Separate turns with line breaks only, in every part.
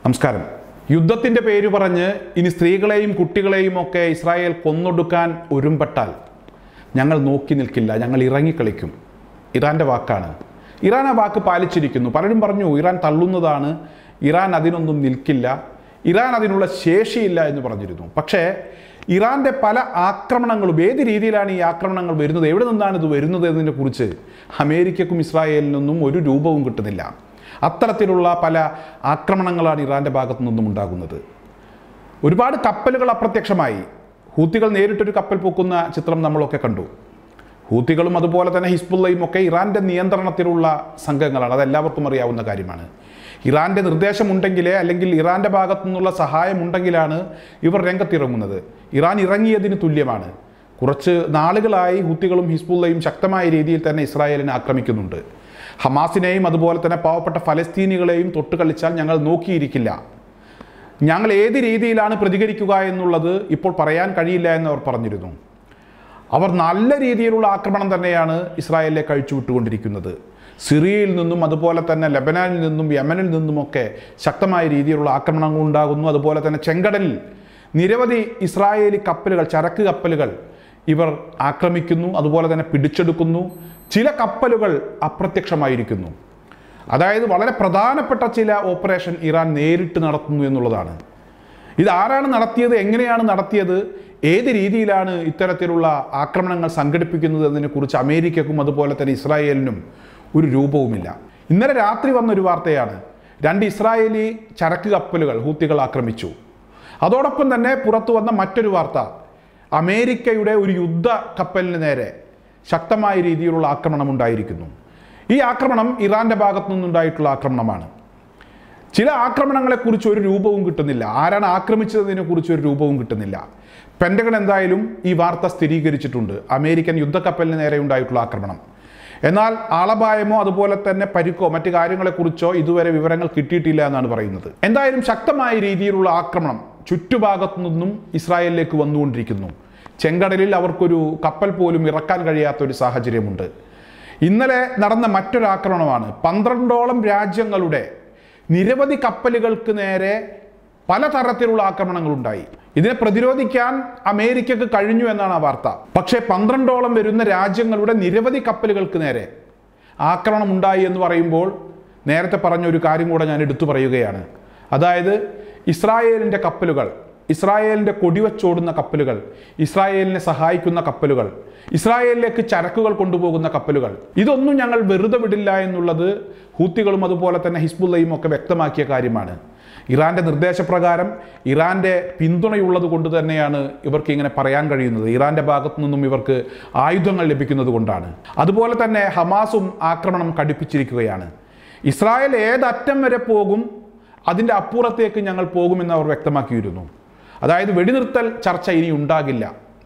നമസ്കാരം യുദ്ധത്തിൻ്റെ പേര് പറഞ്ഞ് ഇനി സ്ത്രീകളെയും കുട്ടികളെയും ഒക്കെ ഇസ്രായേൽ കൊന്നൊടുക്കാൻ ഒരുമ്പെട്ടാൽ ഞങ്ങൾ നോക്കി നിൽക്കില്ല ഞങ്ങൾ ഇറങ്ങിക്കളിക്കും ഇറാൻ്റെ വാക്കാണ് ഇറാൻ ആ വാക്ക് പാലിച്ചിരിക്കുന്നു പലരും പറഞ്ഞു ഇറാൻ തള്ളുന്നതാണ് ഇറാൻ അതിനൊന്നും നിൽക്കില്ല ഇറാൻ അതിനുള്ള ശേഷിയില്ല എന്ന് പറഞ്ഞിരുന്നു പക്ഷേ ഇറാൻ്റെ പല ആക്രമണങ്ങളും ഏത് രീതിയിലാണ് ഈ ആക്രമണങ്ങൾ വരുന്നത് എവിടെ നിന്നാണ് ഇത് വരുന്നത് എന്നതിനെ കുറിച്ച് അമേരിക്കക്കും ഇസ്രായേലിനൊന്നും ഒരു രൂപവും കിട്ടുന്നില്ല അത്തരത്തിലുള്ള പല ആക്രമണങ്ങളാണ് ഇറാൻ്റെ ഭാഗത്തു നിന്നും ഉണ്ടാകുന്നത് ഒരുപാട് കപ്പലുകൾ അപ്രത്യക്ഷമായി ഹൂത്തികൾ നേരിട്ടൊരു കപ്പൽ പൊക്കുന്ന ചിത്രം നമ്മളൊക്കെ കണ്ടു ഹൂത്തികളും അതുപോലെ തന്നെ ഹിസ്ബുള്ളയും ഒക്കെ ഇറാൻ്റെ നിയന്ത്രണത്തിലുള്ള സംഘങ്ങളാണ് അതെല്ലാവർക്കും അറിയാവുന്ന കാര്യമാണ് ഇറാൻ്റെ നിർദ്ദേശമുണ്ടെങ്കിലേ അല്ലെങ്കിൽ ഇറാൻ്റെ ഭാഗത്തു നിന്നുള്ള സഹായമുണ്ടെങ്കിലാണ് ഇവർ രംഗത്തിറങ്ങുന്നത് ഇറാൻ ഇറങ്ങിയതിന് തുല്യമാണ് കുറച്ച് നാളുകളായി ഹൂത്തികളും ഹിസ്ബുള്ളയും ശക്തമായ രീതിയിൽ തന്നെ ഇസ്രായേലിനെ ആക്രമിക്കുന്നുണ്ട് ഹമാസിനെയും അതുപോലെ തന്നെ പാവപ്പെട്ട ഫലസ്തീനികളെയും തൊട്ടുകളിച്ചാൽ ഞങ്ങൾ നോക്കിയിരിക്കില്ല ഞങ്ങൾ ഏത് രീതിയിലാണ് പ്രതികരിക്കുക എന്നുള്ളത് ഇപ്പോൾ പറയാൻ കഴിയില്ല എന്ന് അവർ പറഞ്ഞിരുന്നു അവർ നല്ല രീതിയിലുള്ള ആക്രമണം തന്നെയാണ് ഇസ്രായേലിലെ വിട്ടുകൊണ്ടിരിക്കുന്നത് സിറിയയിൽ നിന്നും അതുപോലെ തന്നെ ലബനാനിൽ നിന്നും യമനിൽ നിന്നുമൊക്കെ ശക്തമായ രീതിയിലുള്ള ആക്രമണങ്ങൾ ഉണ്ടാകുന്നു അതുപോലെ തന്നെ ചെങ്കടലിൽ നിരവധി ഇസ്രായേലി കപ്പലുകൾ ചരക്ക് കപ്പലുകൾ ഇവർ ആക്രമിക്കുന്നു അതുപോലെ തന്നെ പിടിച്ചെടുക്കുന്നു ചില കപ്പലുകൾ അപ്രത്യക്ഷമായിരിക്കുന്നു അതായത് വളരെ പ്രധാനപ്പെട്ട ചില ഓപ്പറേഷൻ ഇറാൻ നേരിട്ട് നടത്തുന്നു എന്നുള്ളതാണ് ഇത് ആരാണ് നടത്തിയത് എങ്ങനെയാണ് നടത്തിയത് ഏത് രീതിയിലാണ് ഇത്തരത്തിലുള്ള ആക്രമണങ്ങൾ സംഘടിപ്പിക്കുന്നത് എന്നതിനെക്കുറിച്ച് അമേരിക്കക്കും അതുപോലെ തന്നെ ഇസ്രായേലിനും ഒരു രൂപവുമില്ല ഇന്നലെ രാത്രി വന്ന ഒരു വാർത്തയാണ് രണ്ട് ഇസ്രായേലി ചരക്ക് കപ്പലുകൾ ഹൂത്തികൾ ആക്രമിച്ചു അതോടൊപ്പം തന്നെ പുറത്തു വന്ന മറ്റൊരു വാർത്ത അമേരിക്കയുടെ ഒരു യുദ്ധ കപ്പലിന് നേരെ ശക്തമായ രീതിയിലുള്ള ആക്രമണം ഉണ്ടായിരിക്കുന്നു ഈ ആക്രമണം ഇറാന്റെ ഭാഗത്തു നിന്നുണ്ടായിട്ടുള്ള ആക്രമണമാണ് ചില ആക്രമണങ്ങളെക്കുറിച്ച് ഒരു രൂപവും കിട്ടുന്നില്ല ആരാണ് ആക്രമിച്ചതിനെ കുറിച്ച് ഒരു രൂപവും കിട്ടുന്നില്ല പെൻഡഗൺ എന്തായാലും ഈ വാർത്ത സ്ഥിരീകരിച്ചിട്ടുണ്ട് അമേരിക്കൻ യുദ്ധക്കപ്പലിന് നേരെ ഉണ്ടായിട്ടുള്ള ആക്രമണം എന്നാൽ ആളപായമോ അതുപോലെ തന്നെ പരിക്കോ മറ്റു കാര്യങ്ങളെക്കുറിച്ചോ ഇതുവരെ വിവരങ്ങൾ കിട്ടിയിട്ടില്ല എന്നാണ് പറയുന്നത് എന്തായാലും ശക്തമായ രീതിയിലുള്ള ആക്രമണം ചുറ്റുഭാഗത്തു നിന്നും ഇസ്രായേലിലേക്ക് വന്നുകൊണ്ടിരിക്കുന്നു ചെങ്കടലിൽ അവർക്കൊരു കപ്പൽ പോലും ഇറക്കാൻ കഴിയാത്ത ഒരു സാഹചര്യമുണ്ട് ഇന്നലെ നടന്ന മറ്റൊരു ആക്രമണമാണ് പന്ത്രണ്ടോളം രാജ്യങ്ങളുടെ നിരവധി കപ്പലുകൾക്ക് നേരെ പലതരത്തിലുള്ള ആക്രമണങ്ങൾ ഉണ്ടായി ഇതിനെ പ്രതിരോധിക്കാൻ അമേരിക്കക്ക് കഴിഞ്ഞു എന്നാണ് ആ വാർത്ത പക്ഷേ പന്ത്രണ്ടോളം വരുന്ന രാജ്യങ്ങളുടെ നിരവധി കപ്പലുകൾക്ക് നേരെ ആക്രമണം ഉണ്ടായി എന്ന് പറയുമ്പോൾ നേരത്തെ പറഞ്ഞ ഒരു കാര്യം കൂടെ ഞാൻ എടുത്തു പറയുകയാണ് അതായത് ഇസ്രായേലിൻ്റെ കപ്പലുകൾ ഇസ്രായേലിൻ്റെ കൊടിവച്ചോടുന്ന കപ്പലുകൾ ഇസ്രായേലിനെ സഹായിക്കുന്ന കപ്പലുകൾ ഇസ്രായേലിലേക്ക് ചരക്കുകൾ കൊണ്ടുപോകുന്ന കപ്പലുകൾ ഇതൊന്നും ഞങ്ങൾ വെറുതെ വിടില്ല എന്നുള്ളത് ഹൂത്തികളും അതുപോലെ തന്നെ ഹിസ്ബുള്ളയും ഒക്കെ വ്യക്തമാക്കിയ കാര്യമാണ് ഇറാന്റെ നിർദ്ദേശപ്രകാരം ഇറാന്റെ പിന്തുണയുള്ളത് കൊണ്ട് തന്നെയാണ് ഇവർക്ക് ഇങ്ങനെ പറയാൻ കഴിയുന്നത് ഇറാന്റെ ഭാഗത്തു നിന്നും ഇവർക്ക് ആയുധങ്ങൾ ലഭിക്കുന്നത് കൊണ്ടാണ് അതുപോലെ തന്നെ ഹമാസും ആക്രമണം കടുപ്പിച്ചിരിക്കുകയാണ് ഇസ്രായേൽ ഏതറ്റം വരെ പോകും അതിൻ്റെ അപ്പുറത്തേക്ക് ഞങ്ങൾ പോകുമെന്ന് അവർ വ്യക്തമാക്കിയിരുന്നു അതായത് വെടിനിർത്തൽ ചർച്ച ഇനി ഉണ്ടാകില്ല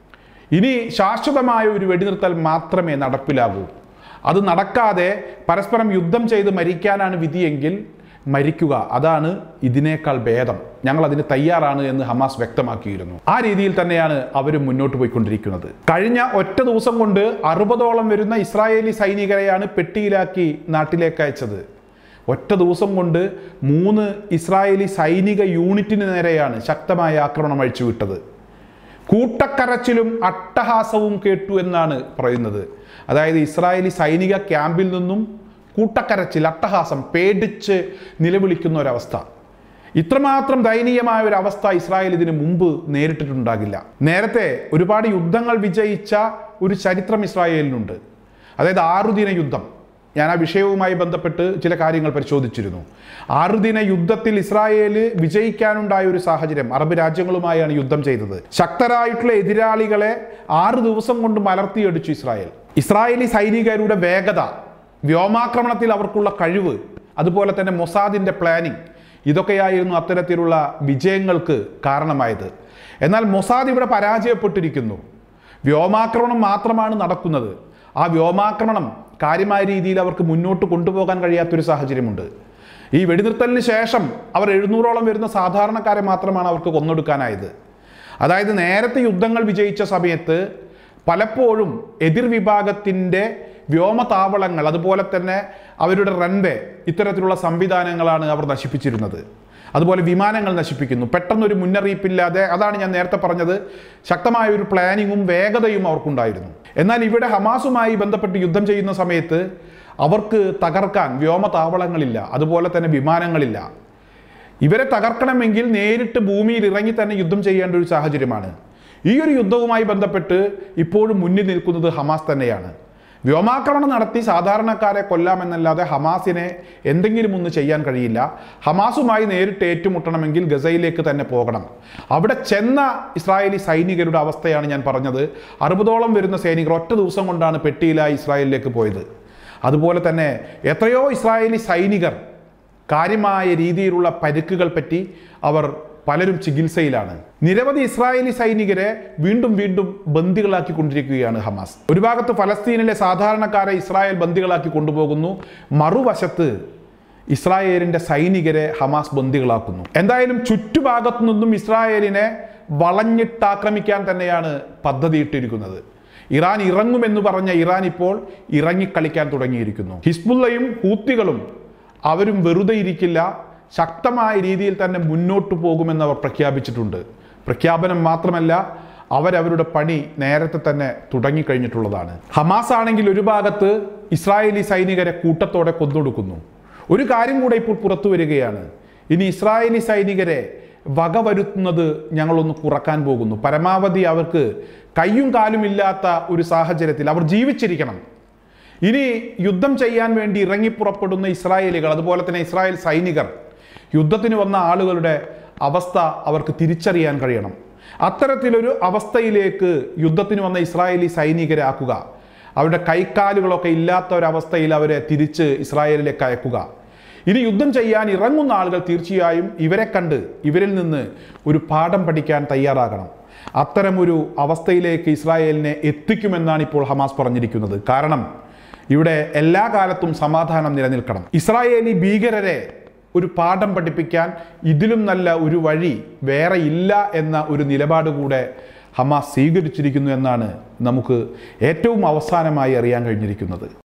ഇനി ശാശ്വതമായ ഒരു വെടിനിർത്തൽ മാത്രമേ നടപ്പിലാകൂ അത് നടക്കാതെ പരസ്പരം യുദ്ധം ചെയ്ത് മരിക്കാനാണ് വിധിയെങ്കിൽ മരിക്കുക അതാണ് ഇതിനേക്കാൾ ഭേദം ഞങ്ങൾ അതിന് തയ്യാറാണ് എന്ന് ഹമാസ് വ്യക്തമാക്കിയിരുന്നു ആ രീതിയിൽ തന്നെയാണ് അവരും മുന്നോട്ട് പോയിക്കൊണ്ടിരിക്കുന്നത് കഴിഞ്ഞ ഒറ്റ ദിവസം കൊണ്ട് അറുപതോളം വരുന്ന ഇസ്രായേലി സൈനികരെയാണ് പെട്ടിയിലാക്കി നാട്ടിലേക്ക് അയച്ചത് ഒറ്റ ദിവസം കൊണ്ട് മൂന്ന് ഇസ്രായേലി സൈനിക യൂണിറ്റിന് നേരെയാണ് ശക്തമായ ആക്രമണം അഴിച്ചുവിട്ടത് കൂട്ടക്കരച്ചിലും അട്ടഹാസവും കേട്ടു എന്നാണ് പറയുന്നത് അതായത് ഇസ്രായേലി സൈനിക ക്യാമ്പിൽ നിന്നും കൂട്ടക്കരച്ചിൽ അട്ടഹാസം പേടിച്ച് നിലവിളിക്കുന്ന ഒരവസ്ഥ ഇത്രമാത്രം ദയനീയമായ ഒരു അവസ്ഥ ഇസ്രായേൽ ഇതിനു മുമ്പ് നേരിട്ടിട്ടുണ്ടാകില്ല നേരത്തെ ഒരുപാട് യുദ്ധങ്ങൾ വിജയിച്ച ഒരു ചരിത്രം ഇസ്രായേലിനുണ്ട് അതായത് ആറുദിന യുദ്ധം ഞാൻ ആ വിഷയവുമായി ബന്ധപ്പെട്ട് ചില കാര്യങ്ങൾ പരിശോധിച്ചിരുന്നു ആറുദിന യുദ്ധത്തിൽ ഇസ്രായേല് വിജയിക്കാനുണ്ടായ ഒരു സാഹചര്യം അറബ് രാജ്യങ്ങളുമായാണ് യുദ്ധം ചെയ്തത് ശക്തരായിട്ടുള്ള എതിരാളികളെ ആറ് ദിവസം കൊണ്ട് മലർത്തിയടിച്ചു ഇസ്രായേൽ ഇസ്രായേലി സൈനികരുടെ വേഗത വ്യോമാക്രമണത്തിൽ അവർക്കുള്ള കഴിവ് അതുപോലെ തന്നെ മൊസാദിന്റെ പ്ലാനിങ് ഇതൊക്കെയായിരുന്നു അത്തരത്തിലുള്ള വിജയങ്ങൾക്ക് കാരണമായത് എന്നാൽ മൊസാദ് ഇവിടെ പരാജയപ്പെട്ടിരിക്കുന്നു വ്യോമാക്രമണം മാത്രമാണ് നടക്കുന്നത് ആ വ്യോമാക്രമണം കാര്യമായ രീതിയിൽ അവർക്ക് മുന്നോട്ട് കൊണ്ടുപോകാൻ കഴിയാത്തൊരു സാഹചര്യമുണ്ട് ഈ വെടിനിർത്തലിന് ശേഷം അവർ എഴുന്നൂറോളം വരുന്ന സാധാരണക്കാരെ മാത്രമാണ് അവർക്ക് കൊന്നൊടുക്കാനായത് അതായത് നേരത്തെ യുദ്ധങ്ങൾ വിജയിച്ച സമയത്ത് പലപ്പോഴും എതിർ വിഭാഗത്തിൻ്റെ വ്യോമതാവളങ്ങൾ അതുപോലെ തന്നെ അവരുടെ റൺവേ ഇത്തരത്തിലുള്ള സംവിധാനങ്ങളാണ് അവർ നശിപ്പിച്ചിരുന്നത് അതുപോലെ വിമാനങ്ങൾ നശിപ്പിക്കുന്നു പെട്ടെന്നൊരു മുന്നറിയിപ്പില്ലാതെ അതാണ് ഞാൻ നേരത്തെ പറഞ്ഞത് ശക്തമായ ഒരു പ്ലാനിങ്ങും വേഗതയും അവർക്കുണ്ടായിരുന്നു എന്നാൽ ഇവിടെ ഹമാസുമായി ബന്ധപ്പെട്ട് യുദ്ധം ചെയ്യുന്ന സമയത്ത് അവർക്ക് തകർക്കാൻ വ്യോമതാവളങ്ങളില്ല അതുപോലെ തന്നെ വിമാനങ്ങളില്ല ഇവരെ തകർക്കണമെങ്കിൽ നേരിട്ട് ഭൂമിയിൽ ഇറങ്ങി തന്നെ യുദ്ധം ചെയ്യേണ്ട ഒരു സാഹചര്യമാണ് ഈ ഒരു യുദ്ധവുമായി ബന്ധപ്പെട്ട് ഇപ്പോഴും മുന്നിൽ നിൽക്കുന്നത് ഹമാസ് തന്നെയാണ് വ്യോമാക്രമണം നടത്തി സാധാരണക്കാരെ കൊല്ലാമെന്നല്ലാതെ ഹമാസിനെ എന്തെങ്കിലും ഒന്ന് ചെയ്യാൻ കഴിയില്ല ഹമാസുമായി നേരിട്ട് ഏറ്റുമുട്ടണമെങ്കിൽ ഗസയിലേക്ക് തന്നെ പോകണം അവിടെ ചെന്ന ഇസ്രായേലി സൈനികരുടെ അവസ്ഥയാണ് ഞാൻ പറഞ്ഞത് അറുപതോളം വരുന്ന സൈനികർ ഒറ്റ ദിവസം കൊണ്ടാണ് പെട്ടിയിലായി ഇസ്രായേലിലേക്ക് പോയത് അതുപോലെ തന്നെ എത്രയോ ഇസ്രായേലി സൈനികർ കാര്യമായ രീതിയിലുള്ള പരിക്കുകൾ പറ്റി അവർ പലരും ചികിത്സയിലാണ് നിരവധി ഇസ്രായേലി സൈനികരെ വീണ്ടും വീണ്ടും ബന്ദികളാക്കി കൊണ്ടിരിക്കുകയാണ് ഹമാസ് ഒരു ഭാഗത്ത് ഫലസ്തീനിലെ സാധാരണക്കാരെ ഇസ്രായേൽ ബന്ദികളാക്കി കൊണ്ടുപോകുന്നു മറുവശത്ത് ഇസ്രായേലിന്റെ സൈനികരെ ഹമാസ് ബന്ദികളാക്കുന്നു എന്തായാലും ചുറ്റുഭാഗത്തു നിന്നും ഇസ്രായേലിനെ വളഞ്ഞിട്ടാക്രമിക്കാൻ തന്നെയാണ് പദ്ധതിയിട്ടിരിക്കുന്നത് ഇറാൻ ഇറങ്ങുമെന്ന് പറഞ്ഞ ഇറാൻ ഇപ്പോൾ ഇറങ്ങിക്കളിക്കാൻ തുടങ്ങിയിരിക്കുന്നു ഹിസ്ബുള്ളയും ഹൂത്തികളും അവരും വെറുതെ ഇരിക്കില്ല ശക്തമായ രീതിയിൽ തന്നെ മുന്നോട്ട് പോകുമെന്ന് അവർ പ്രഖ്യാപിച്ചിട്ടുണ്ട് പ്രഖ്യാപനം മാത്രമല്ല അവരവരുടെ പണി നേരത്തെ തന്നെ തുടങ്ങിക്കഴിഞ്ഞിട്ടുള്ളതാണ് ഹമാസ് ആണെങ്കിൽ ഒരു ഭാഗത്ത് ഇസ്രായേലി സൈനികരെ കൂട്ടത്തോടെ കൊന്നൊടുക്കുന്നു ഒരു കാര്യം കൂടെ ഇപ്പോൾ പുറത്തു വരികയാണ് ഇനി ഇസ്രായേലി സൈനികരെ വകവരുത്തുന്നത് ഞങ്ങളൊന്ന് കുറക്കാൻ പോകുന്നു പരമാവധി അവർക്ക് കയ്യും കാലും ഇല്ലാത്ത ഒരു സാഹചര്യത്തിൽ അവർ ജീവിച്ചിരിക്കണം ഇനി യുദ്ധം ചെയ്യാൻ വേണ്ടി ഇറങ്ങിപ്പുറപ്പെടുന്ന ഇസ്രായേലികൾ അതുപോലെ തന്നെ ഇസ്രായേൽ സൈനികർ യുദ്ധത്തിന് വന്ന ആളുകളുടെ അവസ്ഥ അവർക്ക് തിരിച്ചറിയാൻ കഴിയണം അത്തരത്തിലൊരു അവസ്ഥയിലേക്ക് യുദ്ധത്തിന് വന്ന ഇസ്രായേലി സൈനികരെ ആക്കുക അവരുടെ കൈക്കാലുകളൊക്കെ ഇല്ലാത്ത ഒരവസ്ഥയിൽ അവരെ തിരിച്ച് ഇസ്രായേലിലേക്ക് അയക്കുക ഇനി യുദ്ധം ചെയ്യാൻ ഇറങ്ങുന്ന ആളുകൾ തീർച്ചയായും ഇവരെ കണ്ട് ഇവരിൽ നിന്ന് ഒരു പാഠം പഠിക്കാൻ തയ്യാറാകണം അത്തരമൊരു അവസ്ഥയിലേക്ക് ഇസ്രായേലിനെ എത്തിക്കുമെന്നാണ് ഇപ്പോൾ ഹമാസ് പറഞ്ഞിരിക്കുന്നത് കാരണം ഇവിടെ എല്ലാ കാലത്തും സമാധാനം നിലനിൽക്കണം ഇസ്രായേലി ഭീകരരെ ഒരു പാഠം പഠിപ്പിക്കാൻ ഇതിലും നല്ല ഒരു വഴി വേറെ ഇല്ല എന്ന ഒരു നിലപാട് കൂടെ ഹമാസ് സ്വീകരിച്ചിരിക്കുന്നു എന്നാണ് നമുക്ക് ഏറ്റവും അവസാനമായി അറിയാൻ കഴിഞ്ഞിരിക്കുന്നത്